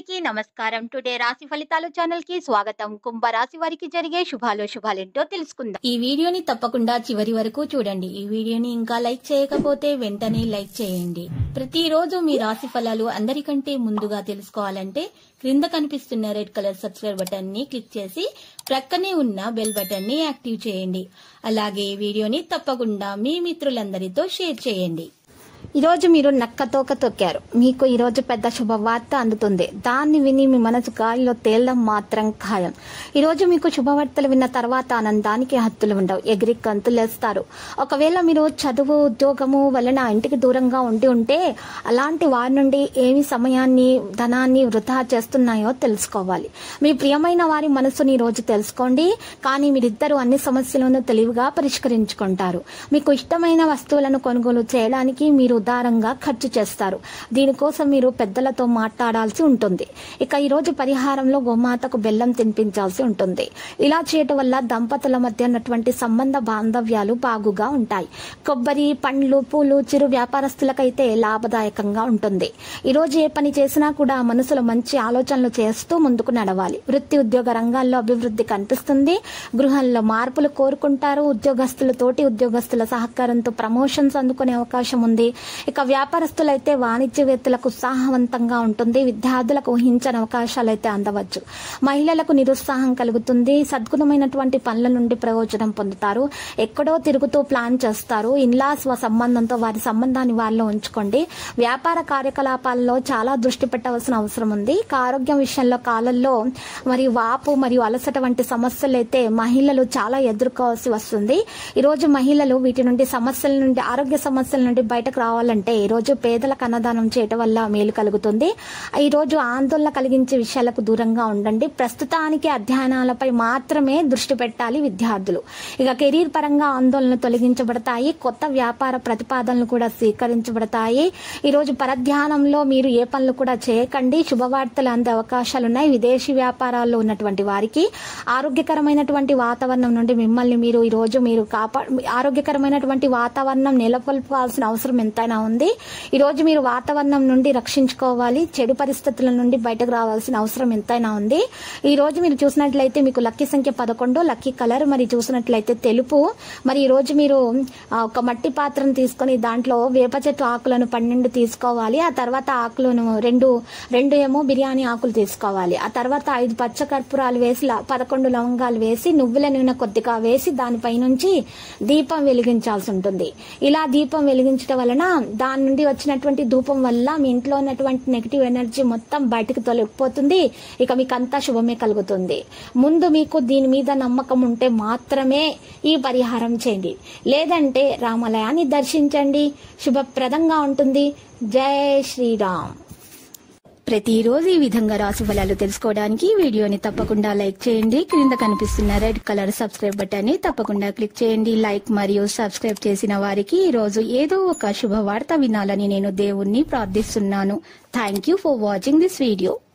అందరికీ నమస్కారం టుడే రాశి ఫలితాలు ఛానల్ కి స్వాగతం కుంభ రాశి వారికి జరిగే శుభాలు శుభాలేంటో తెలుసుకుందాం ఈ వీడియోని తప్పకుండా చివరి వరకు చూడండి ఈ వీడియోని ఇంకా లైక్ చేయకపోతే వెంటనే లైక్ చేయండి ప్రతిరోజు మీ రాశి ఫలాలు అందరికంటే ముందుగా తెలుసుకోవాలంటే క్రింద కనిపిస్తున్న రెడ్ కలర్ సబ్స్క్రైబ్ బటన్ ని క్లిక్ చేసి ప్రక్కనే ఉన్న బెల్ బటన్ ని యాక్టివ్ చేయండి అలాగే ఈ వీడియోని తప్పకుండా మీ మిత్రులందరితో షేర్ చేయండి ఈరోజు మీరు నక్కతోక తొక్కారు మీకు ఈరోజు పెద్ద శుభవార్త అందుతుంది దాన్ని విని మీ మనసు గాలిలో తేలడం మాత్రం ఖాయం ఈరోజు మీకు శుభవార్తలు విన్న తర్వాత ఆనందానికి హత్తులు ఉండవు ఎగిరి గంతులేస్తారు ఒకవేళ మీరు చదువు ఉద్యోగము వలన ఇంటికి దూరంగా ఉండి ఉంటే అలాంటి వారి నుండి ఏమి సమయాన్ని ధనాన్ని వృధా చేస్తున్నాయో తెలుసుకోవాలి మీ ప్రియమైన వారి మనసుని ఈరోజు తెలుసుకోండి కానీ మీరిద్దరూ అన్ని సమస్యలను తెలివిగా పరిష్కరించుకుంటారు మీకు ఇష్టమైన వస్తువులను కొనుగోలు చేయడానికి మీరు ఉదారంగా ఖర్చు చేస్తారు దీనికోసం మీరు పెద్దలతో మాట్లాడాల్సి ఉంటుంది ఇక ఈరోజు పరిహారంలో గోమాతకు బెల్లం తినిపించాల్సి ఉంటుంది ఇలా చేయటం వల్ల దంపతుల మధ్య ఉన్నటువంటి సంబంధ బాంధవ్యాలు బాగుగా ఉంటాయి కొబ్బరి పండ్లు పూలు చిరు వ్యాపారస్తులకైతే లాభదాయకంగా ఉంటుంది ఈరోజు ఏ పని చేసినా కూడా మనసులో మంచి ఆలోచనలు చేస్తూ ముందుకు నడవాలి వృత్తి ఉద్యోగ రంగాల్లో అభివృద్ధి కనిపిస్తుంది గృహంలో మార్పులు కోరుకుంటారు ఉద్యోగస్తుల తోటి ఉద్యోగస్తుల సహకారంతో ప్రమోషన్స్ అందుకునే అవకాశం ఉంది ఇక వ్యాపారస్తులైతే వాణిజ్యవేత్తలకు ఉత్సాహవంతంగా ఉంటుంది విద్యార్థులకు ఊహించని అవకాశాలు అయితే అందవచ్చు మహిళలకు నిరుత్సాహం కలుగుతుంది సద్గుణమైనటువంటి పనుల నుండి ప్రయోజనం పొందుతారు ఎక్కడో తిరుగుతూ ప్లాన్ చేస్తారు ఇన్లాస్ సంబంధంతో వారి సంబంధాన్ని వారిలో ఉంచుకోండి వ్యాపార కార్యకలాపాల్లో చాలా దృష్టి పెట్టవలసిన అవసరం ఉంది ఇక ఆరోగ్యం విషయంలో కాలంలో మరి వాపు మరియు అలసట వంటి సమస్యలు అయితే మహిళలు చాలా ఎదుర్కోవాల్సి వస్తుంది ఈరోజు మహిళలు వీటి నుండి సమస్యల నుండి ఆరోగ్య సమస్యల నుండి బయటకు రావాలంటే ఈ రోజు పేదలకు అన్నదానం చేయటం వల్ల మేలు కలుగుతుంది ఈ రోజు ఆందోళన కలిగించే విషయాలకు దూరంగా ఉండండి ప్రస్తుతానికి అధ్యయనాలపై మాత్రమే దృష్టి పెట్టాలి విద్యార్థులు ఇక కెరీర్ పరంగా ఆందోళనలు తొలగించబడతాయి కొత్త వ్యాపార ప్రతిపాదనలు కూడా స్వీకరించబడతాయి ఈ రోజు పరధ్యానంలో మీరు ఏ పనులు కూడా చేయకండి శుభవార్తలు అందే అవకాశాలు ఉన్నాయి విదేశీ వ్యాపారాల్లో ఉన్నటువంటి వారికి ఆరోగ్యకరమైనటువంటి వాతావరణం నుండి మిమ్మల్ని మీరు ఈ రోజు మీరు కాపా ఆరోగ్యకరమైనటువంటి వాతావరణం నెలకొల్పాల్సిన అవసరం ఎంతైనా ఉంది ఈ రోజు మీరు వాతావరణం నుండి రక్షించుకోవాలి చెడు పరిస్థితుల నుండి బయటకు రావాల్సిన అవసరం ఎంతైనా ఉంది ఈ రోజు మీరు చూసినట్లయితే మీకు లక్కీ సంఖ్య పదకొండు లక్కీ కలర్ మరి చూసినట్లయితే తెలుపు మరి ఈ రోజు మీరు ఆ, ఒక మట్టి పాత్రను తీసుకొని దాంట్లో వేప చెట్టు ఆకులను పన్నెండు తీసుకోవాలి ఆ తర్వాత ఆకులను రెండు రెండు ఏమో బిర్యానీ ఆకులు తీసుకోవాలి ఆ తర్వాత ఐదు పచ్చ కర్పూరాలు వేసి ల- పదకొండు లవంగాలు వేసి నువ్వుల నూనె కొద్దిగా వేసి దానిపై నుంచి దీపం వెలిగించాల్సి ఉంటుంది ఇలా దీపం వెలిగించడం వలన దాని నుండి వచ్చినటువంటి ధూపం వల్ల మీ ఇంట్లో ఉన్నటువంటి నెగిటివ్ ఎనర్జీ మొత్తం బయటకు తొలగిపోతుంది ఇక మీకు అంతా శుభమే కలుగుతుంది ముందు మీకు దీని మీద నమ్మకం ఉంటే మాత్రమే ఈ పరిహారం చేయండి లేదంటే రామాలయాన్ని దర్శించండి శుభప్రదంగా ఉంటుంది జై శ్రీరామ్ ప్రతిరోజు ఈ విధంగా రాశి ఫలాలు తెలుసుకోవడానికి ఈ వీడియోని తప్పకుండా లైక్ చేయండి క్రింద కనిపిస్తున్న రెడ్ కలర్ సబ్స్క్రైబ్ బటన్ ని తప్పకుండా క్లిక్ చేయండి లైక్ మరియు సబ్స్క్రైబ్ చేసిన వారికి ఈ రోజు ఏదో ఒక శుభవార్త వినాలని నేను దేవుణ్ణి ప్రార్థిస్తున్నాను thank you for watching this video